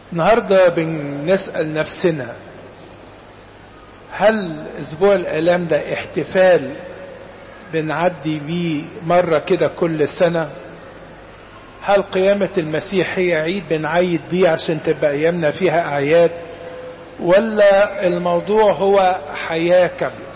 النهاردة بنسأل نفسنا هل أسبوع الآلام ده احتفال بنعدي بيه مرة كده كل سنة هل قيامة المسيح هي عيد بنعيد بيه عشان تبقى أيامنا فيها أعياد ولا الموضوع هو حياة كاملة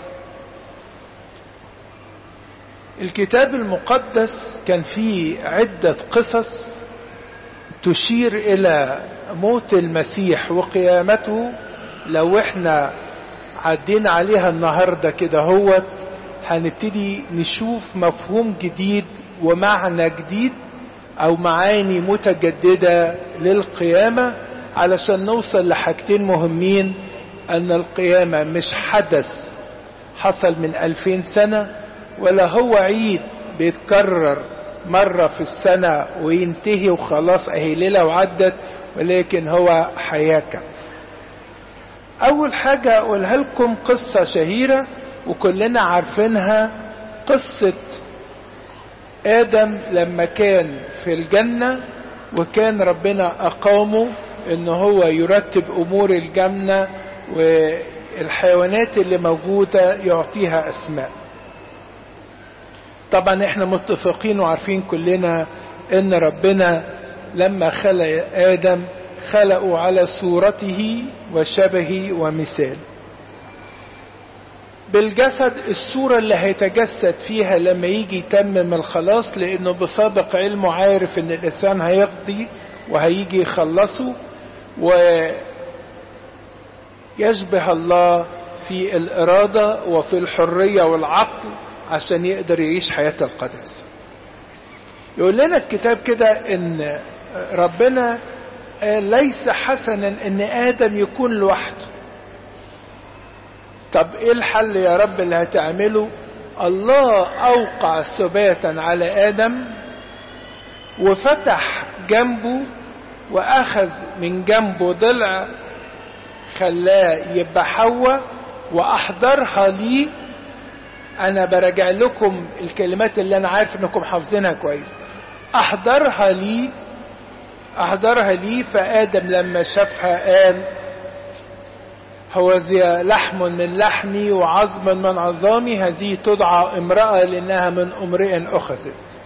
الكتاب المقدس كان فيه عدة قصص تشير إلى موت المسيح وقيامته لو احنا عدينا عليها النهاردة كده هوت هنبتدي نشوف مفهوم جديد ومعنى جديد او معاني متجددة للقيامة علشان نوصل لحاجتين مهمين ان القيامة مش حدث حصل من الفين سنة ولا هو عيد بيتكرر مرة في السنة وينتهي وخلاص اهي ليلة وعدت ولكن هو حياة كاملة اول حاجة اقولها لكم قصة شهيرة وكلنا عارفينها قصة ادم لما كان في الجنة وكان ربنا اقامه ان هو يرتب امور الجنة والحيوانات اللي موجودة يعطيها اسماء طبعا احنا متفقين وعارفين كلنا ان ربنا لما خلق ادم خلقه على صورته وشبهه ومثال بالجسد الصورة اللي هيتجسد فيها لما يجي يتمم الخلاص لانه بسابق علمه عارف ان الانسان هيقضي وهيجي يخلصه ويشبه الله في الارادة وفي الحرية والعقل عشان يقدر يعيش حياة القداسة يقول لنا الكتاب كده ان ربنا ليس حسنا ان ادم يكون لوحده طب ايه الحل يا رب اللي هتعمله الله اوقع ثباتا على ادم وفتح جنبه واخذ من جنبه ضلع خلاه يبقى حواء واحضرها لي انا براجع لكم الكلمات اللي انا عارف انكم حافظينها كويس احضرها لي احضرها لي فادم لما شافها قال هو زي لحم من لحمي وعظم من عظامي هذه تدعى امرأة لانها من امرئ اخذت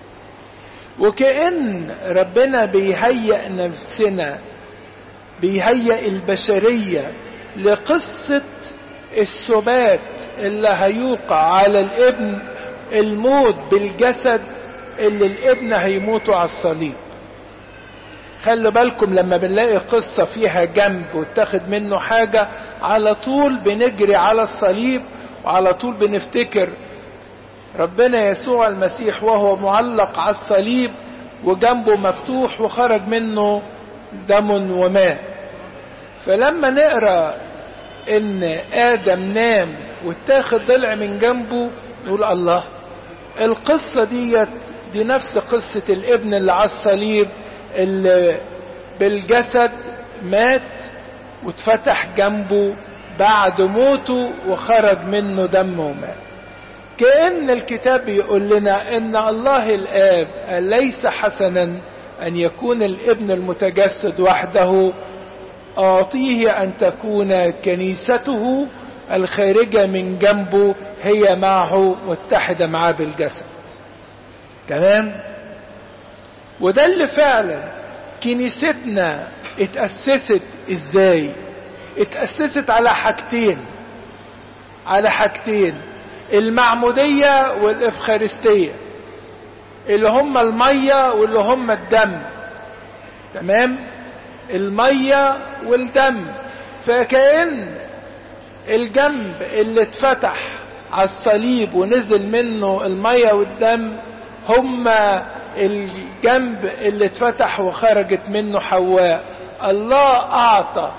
وكأن ربنا بيهيئ نفسنا بيهيئ البشرية لقصة الثبات اللي هيوقع على الابن الموت بالجسد اللي الابن هيموتوا على الصليب خلوا بالكم لما بنلاقي قصة فيها جنب واتاخد منه حاجة على طول بنجري على الصليب وعلى طول بنفتكر ربنا يسوع المسيح وهو معلق على الصليب وجنبه مفتوح وخرج منه دم وماء فلما نقرا ان ادم نام واتاخد ضلع من جنبه نقول الله القصة ديت دي نفس قصة الابن اللي على الصليب اللي بالجسد مات واتفتح جنبه بعد موته وخرج منه دم وماء كأن الكتاب يقول لنا ان الله الاب ليس حسنا ان يكون الابن المتجسد وحده اعطيه ان تكون كنيسته الخارجة من جنبه هي معه متحدة معاه بالجسد تمام وده اللي فعلا كنيستنا اتأسست ازاي اتأسست على حاجتين على حاجتين المعمودية والإفخارستية اللي هم المية واللي هم الدم تمام المية والدم فكأن الجنب اللي اتفتح على الصليب ونزل منه المية والدم هما الجنب اللي اتفتح وخرجت منه حواء الله اعطى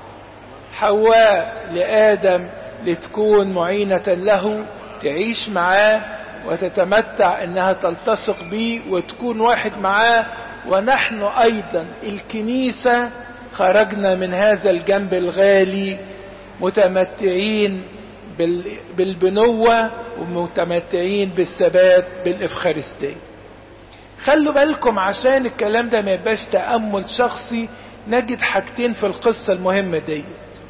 حواء لادم لتكون معينة له تعيش معاه وتتمتع انها تلتصق بيه وتكون واحد معاه ونحن ايضا الكنيسة خرجنا من هذا الجنب الغالي متمتعين بالبنوة ومتمتعين بالثبات بالإفخارستية خلوا بالكم عشان الكلام ده ما يبقاش تأمل شخصي نجد حاجتين في القصة المهمة ديت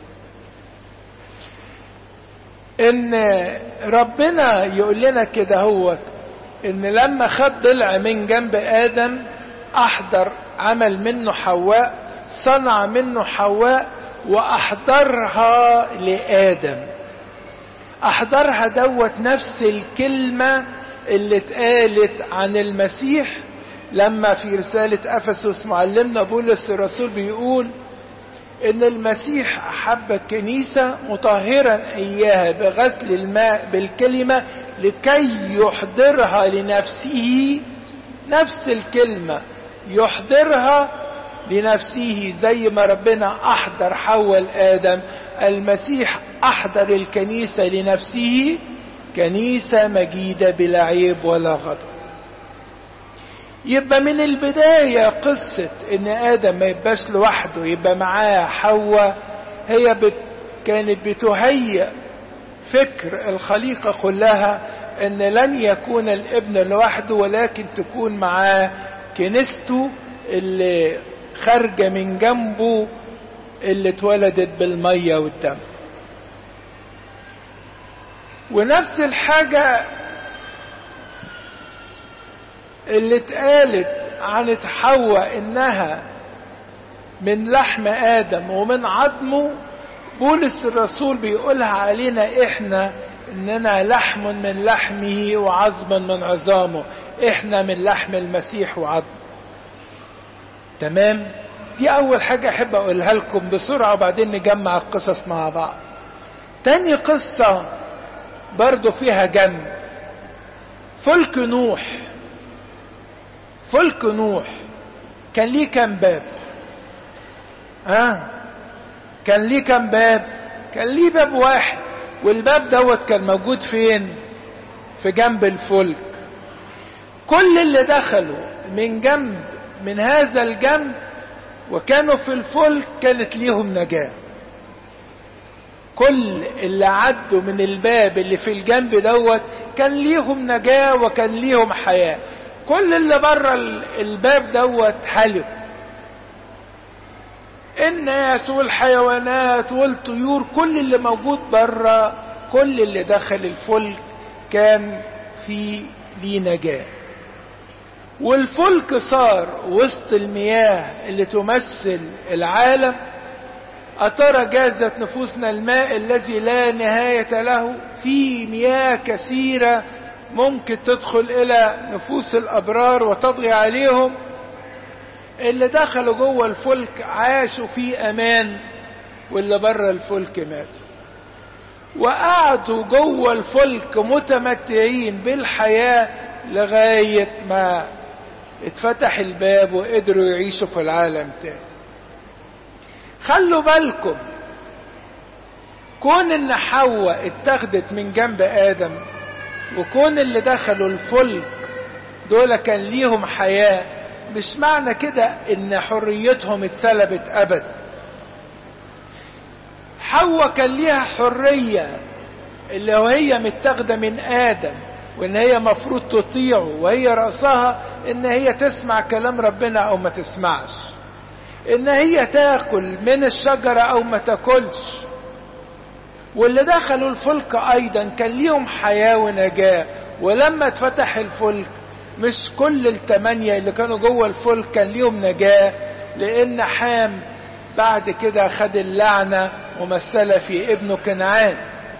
ان ربنا يقول لنا كده هو ان لما خد ضلع من جنب ادم احضر عمل منه حواء صنع منه حواء واحضرها لادم احضرها دوت نفس الكلمة اللي اتقالت عن المسيح لما في رسالة افسس معلمنا بولس الرسول بيقول ان المسيح احب الكنيسة مطهرا اياها بغسل الماء بالكلمة لكي يحضرها لنفسه نفس الكلمة يحضرها لنفسه زي ما ربنا احضر حواء لادم المسيح احضر الكنيسة لنفسه كنيسة مجيدة بلا عيب ولا غضب يبقى من البداية قصة ان ادم ما يبقاش لوحده يبقى معاه حواء هي بت كانت بتهيئ فكر الخليقة كلها ان لن يكون الابن لوحده ولكن تكون معاه كنيسته اللي خارجة من جنبه اللي اتولدت بالمية والدم ونفس الحاجة اللي اتقالت عن حواء انها من لحم ادم ومن عظمه بولس الرسول بيقولها علينا احنا اننا لحم من لحمه وعظم من عظامه احنا من لحم المسيح وعظم تمام دي اول حاجة احب اقولها لكم بسرعة وبعدين نجمع القصص مع بعض تاني قصة برضو فيها جنب فلك نوح فلك نوح كان ليه كام باب ها آه. كان ليه كام باب كان ليه باب واحد والباب دوت كان موجود فين في جنب الفلك كل اللي دخلوا من جنب من هذا الجنب وكانوا في الفلك كانت ليهم نجاة كل اللي عدوا من الباب اللي في الجنب دوت كان ليهم نجاة وكان ليهم حياة كل اللي بره الباب دوت هلك الناس والحيوانات والطيور كل اللي موجود بره كل اللي دخل الفلك كان في ليه نجاه والفلك صار وسط المياه اللي تمثل العالم أترى جازت نفوسنا الماء الذي لا نهاية له في مياه كثيرة ممكن تدخل إلى نفوس الأبرار وتضغي عليهم اللي دخلوا جوه الفلك عاشوا في أمان واللي بره الفلك ماتوا وقعدوا جوه الفلك متمتعين بالحياة لغاية ما اتفتح الباب وقدروا يعيشوا في العالم تاني خلوا بالكم كون ان حواء اتخذت من جنب ادم وكون اللي دخلوا الفلك دول كان ليهم حياة مش معنى كده ان حريتهم اتسلبت ابدا حواء كان ليها حرية اللي هي متاخده من ادم وان هي مفروض تطيعه وهي رأسها ان هي تسمع كلام ربنا او ما تسمعش ان هي تاكل من الشجرة او ما تاكلش واللي دخلوا الفلك ايضا كان ليهم حياة ونجاة ولما اتفتح الفلك مش كل التمانية اللي كانوا جوه الفلك كان ليهم نجاة لان حام بعد كده خد اللعنة ومثلها في ابنه كنعان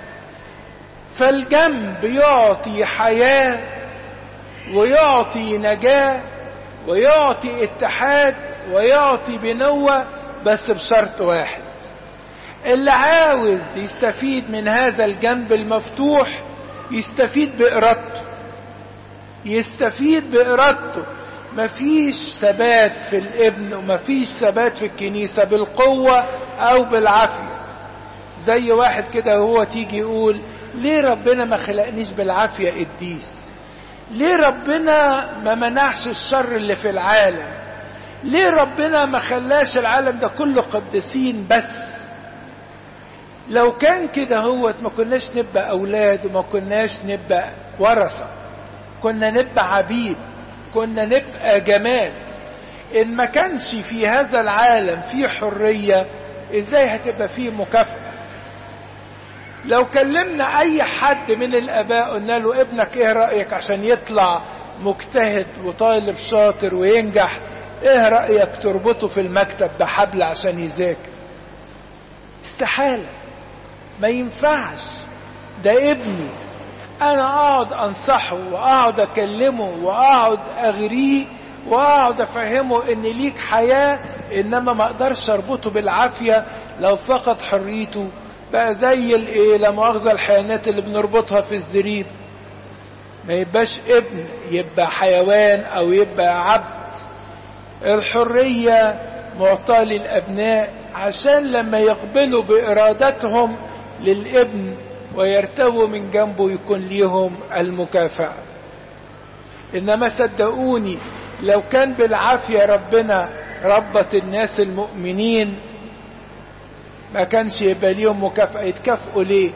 فالجنب يعطي حياة ويعطي نجاة ويعطي اتحاد ويعطي بنوة بس بشرط واحد اللي عاوز يستفيد من هذا الجنب المفتوح يستفيد بإرادته يستفيد بإرادته مفيش ثبات في الابن ومفيش ثبات في الكنيسة بالقوة أو بالعافية زي واحد كده هو تيجي يقول ليه ربنا ما خلقنيش بالعافية قديس ليه ربنا ما منعش الشر اللي في العالم ليه ربنا ما خلاش العالم ده كله قديسين بس لو كان كده هو ما كناش نبقى اولاد وما كناش نبقى ورثة كنا نبقى عبيد كنا نبقى جماد ان ما كانش في هذا العالم في حرية ازاي هتبقى فيه مكافأة لو كلمنا اي حد من الاباء قلنا له ابنك ايه رأيك عشان يطلع مجتهد وطالب شاطر وينجح ايه رأيك تربطه في المكتب بحبل عشان يذاكر استحالة ما ينفعش ده ابني انا اقعد انصحه واقعد اكلمه واقعد اغريه واقعد افهمه ان ليك حياة انما ما اقدرش اربطه بالعافية لو فقد حريته بقى زي الايه لا مؤاخذة الحيوانات اللي بنربطها في الزريب ما يبقاش ابن يبقى حيوان او يبقى عبد الحرية معطاة للابناء عشان لما يقبلوا بارادتهم للابن ويرتووا من جنبه يكون ليهم المكافأة انما صدقوني لو كان بالعافية ربنا ربط الناس المؤمنين ما كانش يبقى ليهم مكافأة يتكافئوا ليه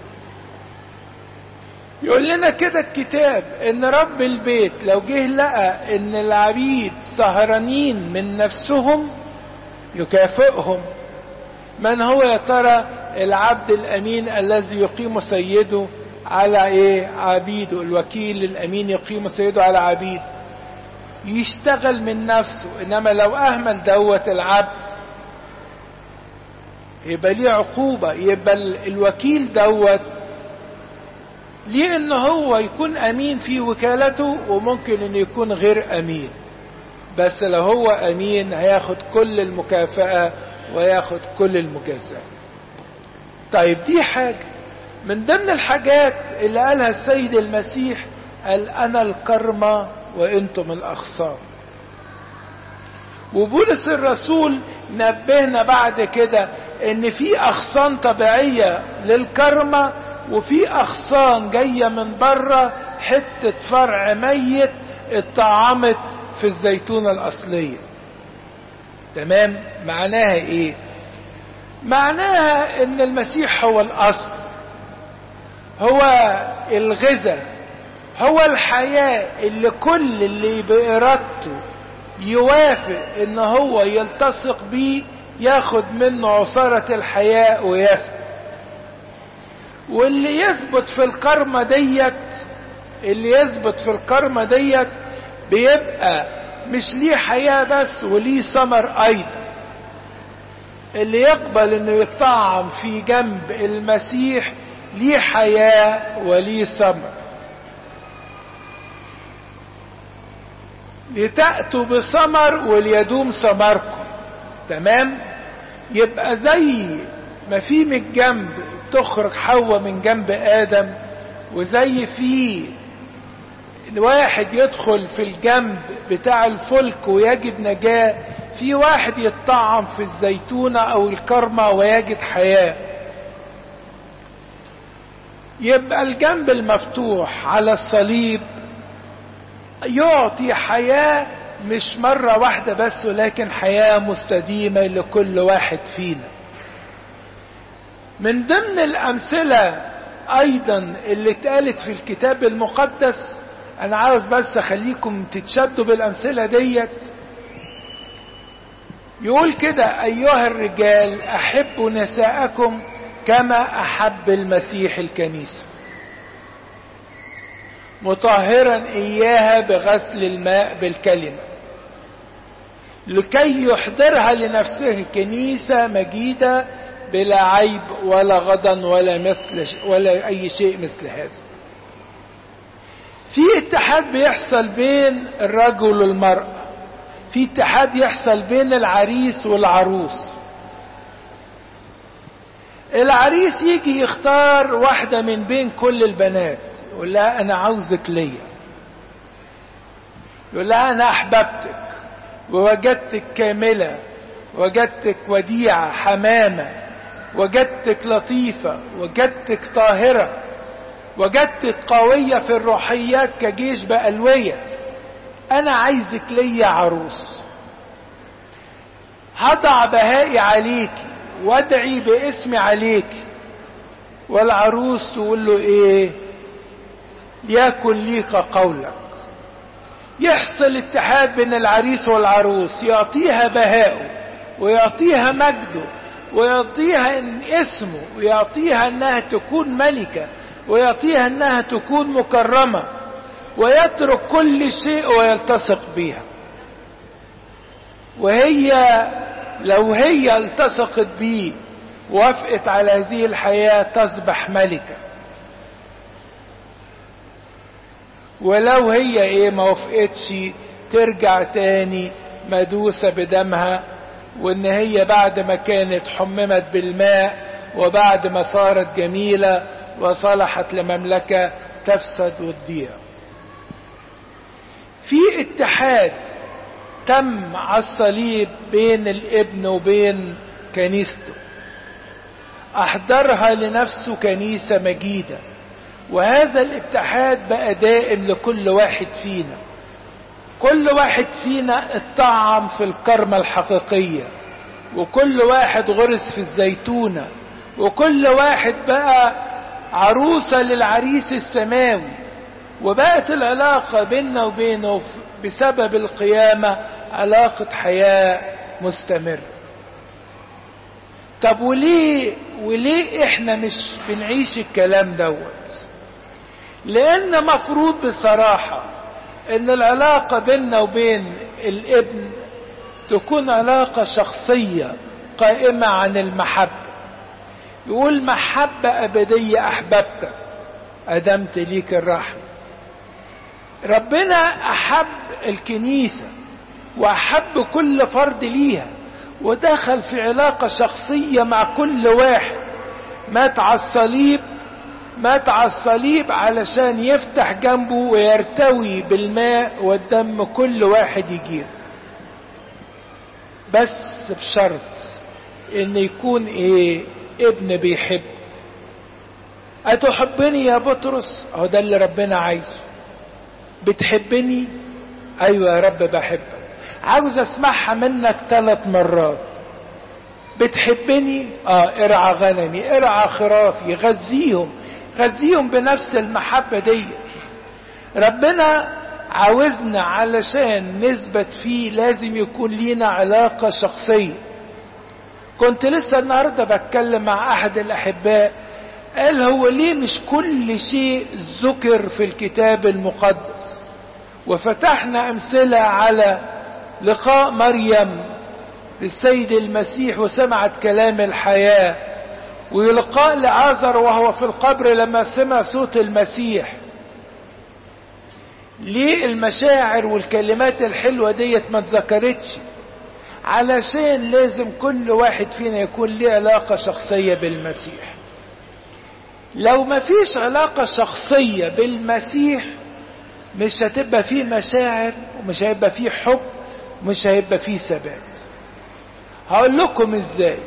يقول لنا كده الكتاب ان رب البيت لو جه لقى ان العبيد سهرانين من نفسهم يكافئهم من هو يا ترى العبد الامين الذي يقيم سيده على ايه عبيده الوكيل الامين يقيم سيده على عبيد يشتغل من نفسه انما لو اهمل دوت العبد يبقى ليه عقوبة يبقى الوكيل دوت ليه ان هو يكون امين في وكالته وممكن ان يكون غير امين بس لو هو امين هياخد كل المكافأة وياخد كل المجازات طيب دي حاجة من ضمن الحاجات اللي قالها السيد المسيح قال انا الكرمة وانتم الاخصام وبولس الرسول نبهنا بعد كده ان في اغصان طبيعية للكرمة وفي اغصان جاية من بره حتة فرع ميت اتطعمت في الزيتونة الاصلية تمام معناها ايه معناها ان المسيح هو الاصل هو الغذاء هو الحياة اللي كل اللي بإرادته يوافق ان هو يلتصق بيه ياخد منه عصارة الحياة ويثبت واللي يثبت في الكرمة ديت اللي يثبت في الكرمة ديت بيبقى مش ليه حياة بس وليه ثمر ايضا اللي يقبل انه يطعم في جنب المسيح ليه حياة وليه ثمر لتأتوا بثمر وليدوم ثمركم تمام يبقى زي ما في من الجنب تخرج حواء من جنب آدم وزي في واحد يدخل في الجنب بتاع الفلك ويجد نجاة في واحد يتطعم في الزيتونة أو الكرمة ويجد حياة يبقى الجنب المفتوح على الصليب يعطي حياة مش مرة واحدة بس ولكن حياة مستديمة لكل واحد فينا من ضمن الأمثلة أيضا اللي اتقالت في الكتاب المقدس أنا عاوز بس أخليكم تتشدوا بالأمثلة ديت يقول كده أيها الرجال أحبوا نساءكم كما أحب المسيح الكنيسة مطهرا إياها بغسل الماء بالكلمة لكي يحضرها لنفسه كنيسة مجيدة بلا عيب ولا غضن ولا مثل ولا أي شيء مثل هذا في اتحاد بيحصل بين الرجل والمرأة في اتحاد يحصل بين العريس والعروس العريس يجي يختار واحدة من بين كل البنات يقول لها أنا عاوزك ليا يقول لها أنا أحببتك ووجدتك كاملة وجدتك وديعة حمامة وجدتك لطيفة وجدتك طاهرة وجدتك قوية في الروحيات كجيش بألوية أنا عايزك ليا عروس هضع بهائي عليكي وادعي باسمي عليكي والعروس تقول له ايه ليكن ليك قولك يحصل اتحاد بين العريس والعروس يعطيها بهاءه ويعطيها مجده ويعطيها إن اسمه ويعطيها انها تكون ملكة ويعطيها انها تكون مكرمة ويترك كل شيء ويلتصق بها وهي لو هي التصقت بيه وافقت على هذه الحياة تصبح ملكة ولو هي ايه ما وافقتش ترجع تاني مدوسة بدمها وان هي بعد ما كانت حممت بالماء وبعد ما صارت جميلة وصلحت لمملكة تفسد وتضيع في اتحاد تم على الصليب بين الابن وبين كنيسته احضرها لنفسه كنيسة مجيدة وهذا الاتحاد بقى دائم لكل واحد فينا كل واحد فينا اتطعم في الكرمة الحقيقية وكل واحد غرس في الزيتونة وكل واحد بقى عروسة للعريس السماوي وبقت العلاقة بيننا وبينه بسبب القيامة علاقة حياة مستمرة طب وليه وليه احنا مش بنعيش الكلام دوت لان مفروض بصراحة ان العلاقة بيننا وبين الابن تكون علاقة شخصية قائمة عن المحبة يقول محبة أبدية أحببتك أدمت ليك الرحمة ربنا أحب الكنيسة وأحب كل فرد ليها ودخل في علاقة شخصية مع كل واحد مات على الصليب مات على الصليب علشان يفتح جنبه ويرتوي بالماء والدم كل واحد يجيب بس بشرط ان يكون ايه ابن بيحب اتحبني يا بطرس اهو ده اللي ربنا عايزه بتحبني ايوه يا رب بحبك عاوز اسمعها منك ثلاث مرات بتحبني اه ارعى غنمي ارعى خرافي غذيهم غذيهم بنفس المحبة ديت ربنا عاوزنا علشان نثبت فيه لازم يكون لينا علاقة شخصية كنت لسه النهاردة بتكلم مع احد الاحباء قال هو ليه مش كل شيء ذكر في الكتاب المقدس وفتحنا امثلة على لقاء مريم للسيد المسيح وسمعت كلام الحياة ولقاء لعازر وهو في القبر لما سمع صوت المسيح ليه المشاعر والكلمات الحلوة ديت ما اتذكرتش علشان لازم كل واحد فينا يكون ليه علاقة شخصية بالمسيح لو ما فيش علاقة شخصية بالمسيح مش هتبقى فيه مشاعر ومش هيبقى فيه حب مش هيبقى فيه ثبات هقول لكم ازاي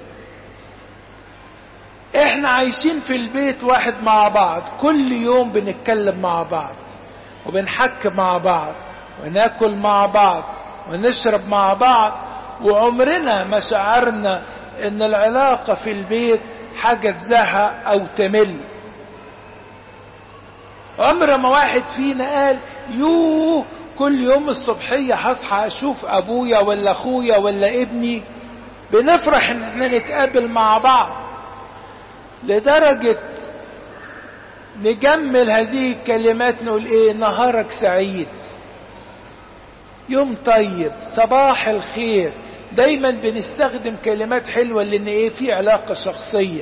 احنا عايشين في البيت واحد مع بعض كل يوم بنتكلم مع بعض وبنحك مع بعض وناكل مع بعض ونشرب مع بعض وعمرنا ما شعرنا ان العلاقة في البيت حاجة تزهق او تمل عمر ما واحد فينا قال يوه كل يوم الصبحية هصحى اشوف ابويا ولا اخويا ولا ابني بنفرح ان احنا نتقابل مع بعض لدرجة نجمل هذه الكلمات نقول ايه نهارك سعيد يوم طيب صباح الخير دايما بنستخدم كلمات حلوة لان ايه في علاقة شخصية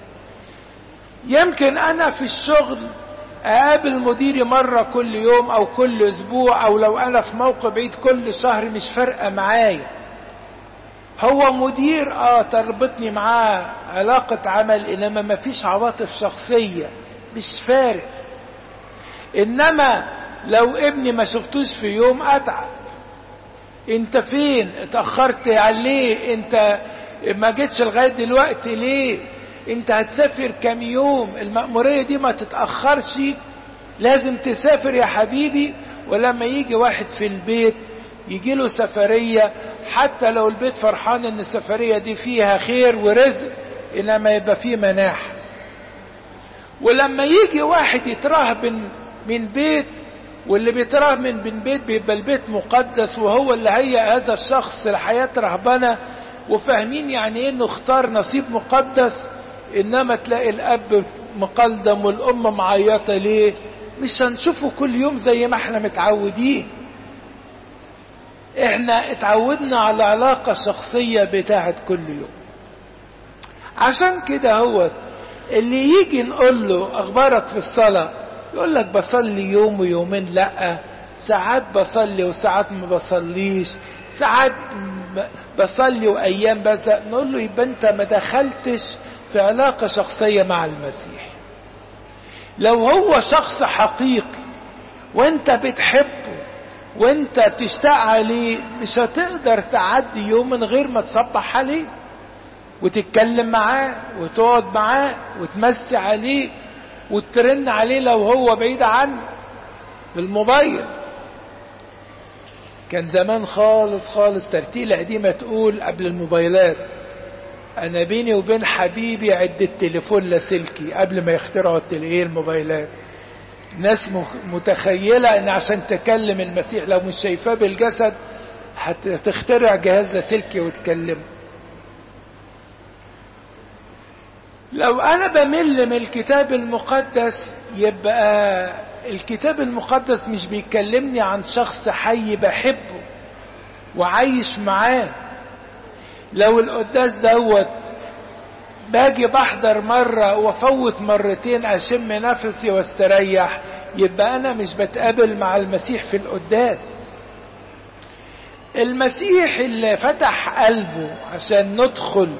يمكن انا في الشغل اقابل مديري مرة كل يوم او كل اسبوع او لو انا في موقع بعيد كل شهر مش فارقة معايا هو مدير اه تربطني معاه علاقة عمل انما ما فيش عواطف شخصية مش فارق انما لو ابني ما شفتوش في يوم اتعب انت فين اتأخرت عليه انت ما جيتش لغاية دلوقتي ليه انت هتسافر كام يوم المأمورية دي ما تتأخرش لازم تسافر يا حبيبي ولما يجي واحد في البيت يجي له سفرية حتى لو البيت فرحان ان السفرية دي فيها خير ورزق انما يبقى فيه مناح ولما يجي واحد يترهبن من بيت واللي بيترهمن من بيت بيبقى البيت مقدس وهو اللي هيأ هذا الشخص لحياة رهبنة وفاهمين يعني ايه انه اختار نصيب مقدس انما تلاقي الاب مقلدم والام معيطة ليه مش هنشوفه كل يوم زي ما احنا متعودين احنا اتعودنا على علاقة شخصية بتاعت كل يوم عشان كده هو اللي يجي نقول له اخبارك في الصلاة يقول لك بصلي يوم ويومين لا ساعات بصلي وساعات ما بصليش ساعات بصلي وايام بس نقول له يبقى انت ما دخلتش في علاقة شخصية مع المسيح لو هو شخص حقيقي وانت بتحبه وانت بتشتاق عليه مش هتقدر تعدي يوم من غير ما تصبح عليه وتتكلم معاه وتقعد معاه وتمسي عليه وترن عليه لو هو بعيد عنه بالموبايل كان زمان خالص خالص ترتيلة قديمة تقول قبل الموبايلات انا بيني وبين حبيبي عدة تليفون لاسلكي قبل ما يخترعوا التليفون الموبايلات ناس متخيلة ان عشان تكلم المسيح لو مش شايفاه بالجسد هتخترع جهاز لاسلكي وتكلمه لو انا بمل من الكتاب المقدس يبقى الكتاب المقدس مش بيكلمني عن شخص حي بحبه وعايش معاه لو القداس دوت باجي بحضر مرة وافوت مرتين اشم نفسي واستريح يبقى انا مش بتقابل مع المسيح في القداس المسيح اللي فتح قلبه عشان ندخل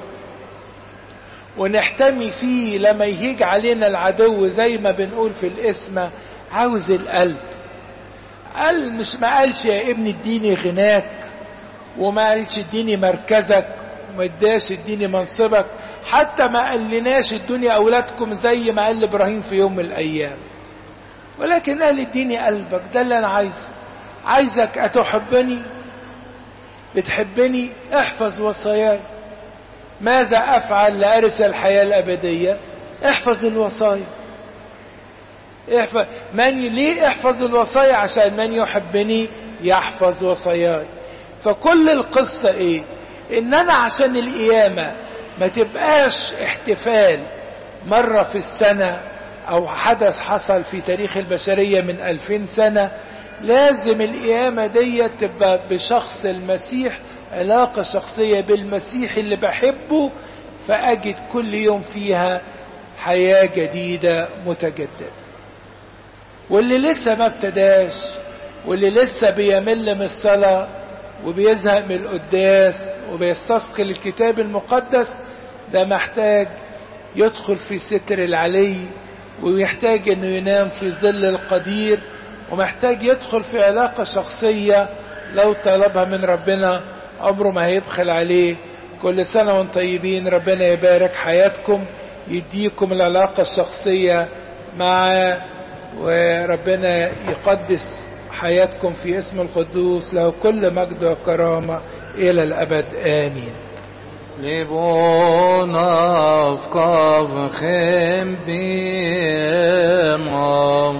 ونحتمي فيه لما يهيج علينا العدو زي ما بنقول في الاسم عاوز القلب قال مش ما قالش يا ابني اديني غناك وما قالش اديني مركزك وما اداش اديني منصبك حتى ما قالناش ادوني اولادكم زي ما قال ابراهيم في يوم من الايام ولكن قال اديني قلبك ده اللي انا عايزه عايزك اتحبني بتحبني احفظ وصاياي ماذا افعل لارث الحياه الابديه احفظ الوصايا احفظ من ليه احفظ الوصايا عشان من يحبني يحفظ وصاياي فكل القصه ايه ان انا عشان القيامه ما تبقاش احتفال مره في السنه او حدث حصل في تاريخ البشريه من الفين سنه لازم القيامه دي تبقى بشخص المسيح علاقة شخصية بالمسيح اللي بحبه فأجد كل يوم فيها حياة جديدة متجددة واللي لسه ما ابتداش واللي لسه بيمل من الصلاة وبيزهق من القداس وبيستثقل الكتاب المقدس ده محتاج يدخل في ستر العلي ويحتاج انه ينام في ظل القدير ومحتاج يدخل في علاقة شخصية لو طلبها من ربنا عمره ما هيبخل عليه كل سنة وانتم طيبين ربنا يبارك حياتكم يديكم العلاقة الشخصية معه وربنا يقدس حياتكم في اسم القدوس له كل مجد وكرامة إلى الأبد آمين ליבון אבקבכם בימם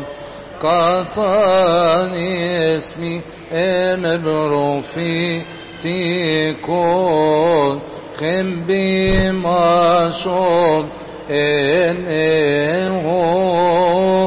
קטן اسمي ام بروفي تكون خم بما شوم ان